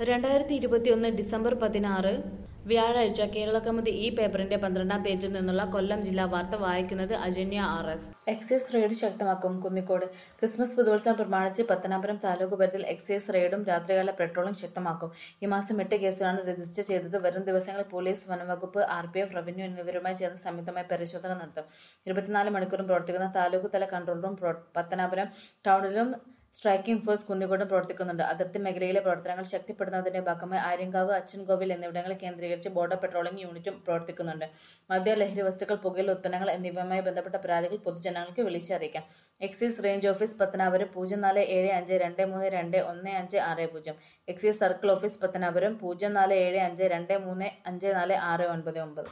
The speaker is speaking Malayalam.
രണ്ടായിരത്തി ഇരുപത്തിയൊന്ന് ഡിസംബർ പതിനാറ് വ്യാഴാഴ്ച കേരള കൗമുദി ഈ പേപ്പറിന്റെ പന്ത്രണ്ടാം പേജിൽ നിന്നുള്ള കൊല്ലം ജില്ലാ വാർത്ത വായിക്കുന്നത് Ajanya R S excise raid ശക്തമാക്കും കുന്നിക്കോട് ക്രിസ്മസ് പുതുവത്സരം പ്രമാണിച്ച് പത്തനാപുരം താലൂക്ക് പരിധിയിൽ എക്സൈസ് റെയ്ഡും രാത്രികാല പെട്രോളിംഗ് ശക്തമാക്കും ഈ മാസം എട്ട് കേസുകളാണ് രജിസ്റ്റർ ചെയ്തത് വരും ദിവസങ്ങളിൽ പോലീസ് വനംവകുപ്പ് ആർ പി എഫ് റവന്യൂ എന്നിവരുമായി ചേർന്ന് സംയുക്തമായി പരിശോധന നടത്തും ഇരുപത്തിനാല് മണിക്കൂറും പ്രവർത്തിക്കുന്ന താലൂക്ക് തല കൺട്രോൾ റൂം പ്രോ- പത്തനാപുരം ടൗണിലും സ്ട്രൈക്കിംഗ് ഫോഴ്സ് കുന്നിക്കോട്ടും പ്രവർത്തിക്കുന്നുണ്ട് അതിർത്തി മേഖലയിലെ പ്രവർത്തനങ്ങൾ ശക്തിപ്പെടുത്തുന്നതിന്റെ ഭാഗമായി ആര്യങ്കാവ് അച്ചൻകോവിൽ എന്നിവിടങ്ങൾ കേന്ദ്രീകരിച്ച് ബോർഡർ പെട്രോളിംഗ് യൂണിറ്റും പ്രവർത്തിക്കുന്നുണ്ട് മദ്യ ലഹരി വസ്തുക്കൾ പുകയില ഉത്പന്നങ്ങൾ എന്നിവയുമായി ബന്ധപ്പെട്ട പരാതികൾ പൊതുജനങ്ങൾക്ക് വിളിച്ചറിയിക്കാം എക്സൈസ് റേഞ്ച് ഓഫീസ് പത്തനാപുരം പൂജ്യം നാല് ഏഴ് അഞ്ച് രണ്ട് മൂന്ന് രണ്ട് ഒന്ന് അഞ്ച് ആറ് പൂജ്യം എക്സൈസ് സർക്കിൾ ഓഫീസ് പത്തനാപുരം പൂജ്യം നാല് ഏഴ് അഞ്ച് രണ്ട് മൂന്ന് അഞ്ച് നാല് ആറ് ഒൻപത് ഒമ്പത്